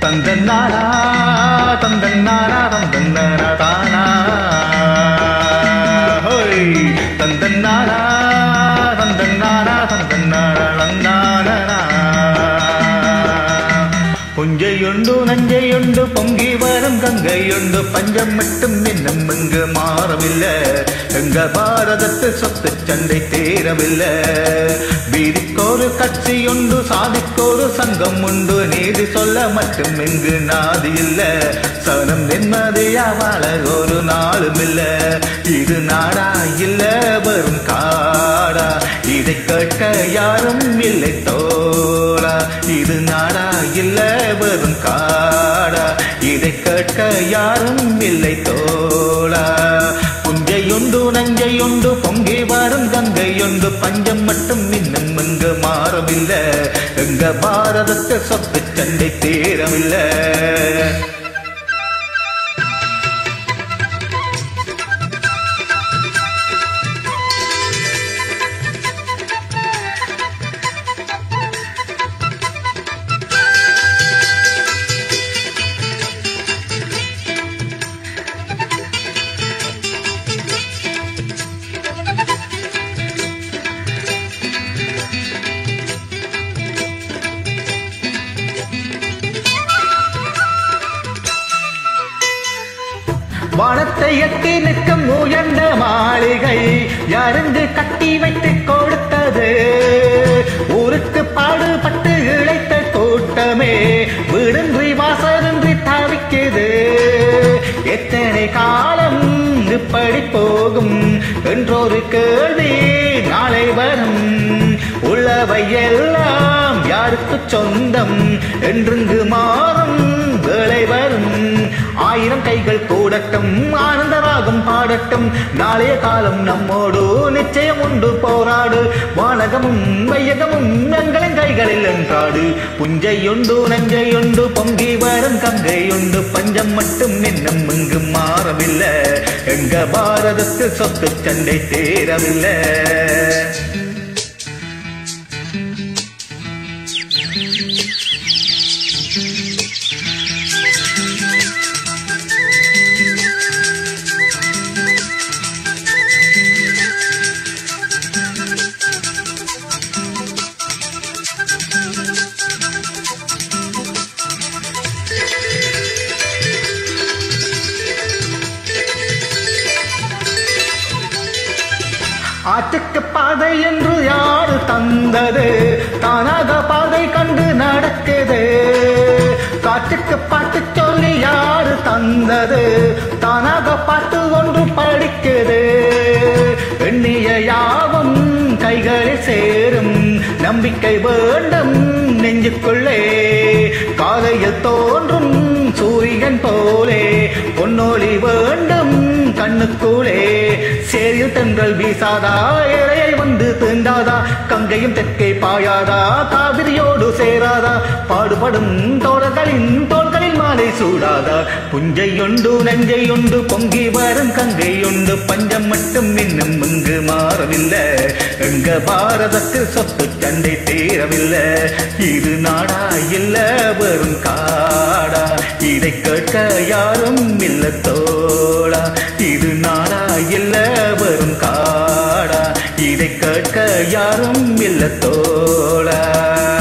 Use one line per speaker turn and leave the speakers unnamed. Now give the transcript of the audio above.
தந்தன்னாரா தந்தன்னாரா தந்தன்னாரா தானா ஹோய் தந்தன்னாரா தந்தன்னாரா தந்தன்னாரா நன்னாரா புஞ்சையுண்டு நஞ்சையுண்டு பொங்கி வரும் கங்கையுண்டு பஞ்சம் மட்டும் இன்னும் இங்கு மாறவில்லை எங்க பாரதத்து சொத்து சண்டை தீரவில்லை வீதிக்கொரு கட்சியுண்டு சாதிக்கொரு சங்கம் உண்டு நீதி சொல்ல மட்டும் இங்கு நாதி இல்ல சனம் நிம்மதியா வாழ ஒரு நாளும் இல்ல இது நாடா இல்ல வரும் காடா இதை கேட்க யாரும் இல்லை தோழா இது நாடா இல்ல வரும் காடா இதை கேட்க யாரும் இல்லை தோழா புஞ்சையுண்டு நஞ்சையுண்டு பொங்கி வரும் கங்கையுண்டு பஞ்சம் மட்டும் இன்னும் இங்கு மாறவில்லை எங்க பாரதத்து சொத்து சண்டை தீரவில்லை வானத்தை எட்டி நிற்கும் உயர்ந்த மாளிகை யாருந்து கட்டி வைத்து கொடுத்தது ஊருக்கு பாடுபட்டு இழைத்த கூட்டமே வீடின்றி வாசலின்றி தவிக்குது எத்தனை காலம் இப்படி போகும் என்றொரு கேள்வி நாளை வரும் உள்ளவை எல்லாம் யாருக்கு சொந்தம் என்றுங்கு மாறும் வேலை வரும் ஆயிரம் கைகள் கூடட்டும் ஆனந்தராகம் பாடட்டும் நாளைய காலம் நம்மோடு நிச்சயம் உண்டு போராடு வானகமும் வையகமும் எங்களின் கைகளில் என்றாடு புஞ்சையுண்டு நஞ்சையுண்டு பொங்கி வரும் கங்கையுண்டு பஞ்சம் மட்டும் இன்னும் இங்கு மாறவில்லை எங்க பாரதத்து சொத்து சண்டை தீரவில்லை ஆற்றுக்கு பாதை என்று யாரு தந்தது தானாக பாதை கண்டு நடக்குது காற்றுக்கு பாட்டு சொல்லி யாரு தந்தது தானாக பாட்டு ஒன்று படிக்குது எண்ணிய யாவும் கைகளில் சேரும் நம்பிக்கை வேண்டும் நெஞ்சுக்குள்ளே காலையில் தோன்றும் சூரியன் போலே பொன்னொழி வேண்டும் கண்ணுக்குள்ளே சேரில் தென்றல் வீசாதா இறையை வந்து தீண்டாதா கங்கையும் தெற்கே பாயாதா காவிரியோடு சேராதா பாடுபடும் தோழர்களின் தோள்களில் மாலை சூடாதா புஞ்சையுண்டு நஞ்சையுண்டு பொங்கி வரும் கங்கையுண்டு பஞ்சம் மட்டும் இன்னும் இங்கு மாறவில்லை எங்க பாரதத்தில் சொத்து சண்டை தீரவில்லை இது நாடா இல்ல வரும் காடா இதை கேட்க யாரும் இல்ல தோழா இது நாடா இல்ல வரும் காடா இதை கேட்க யாரும் இல்ல தோழா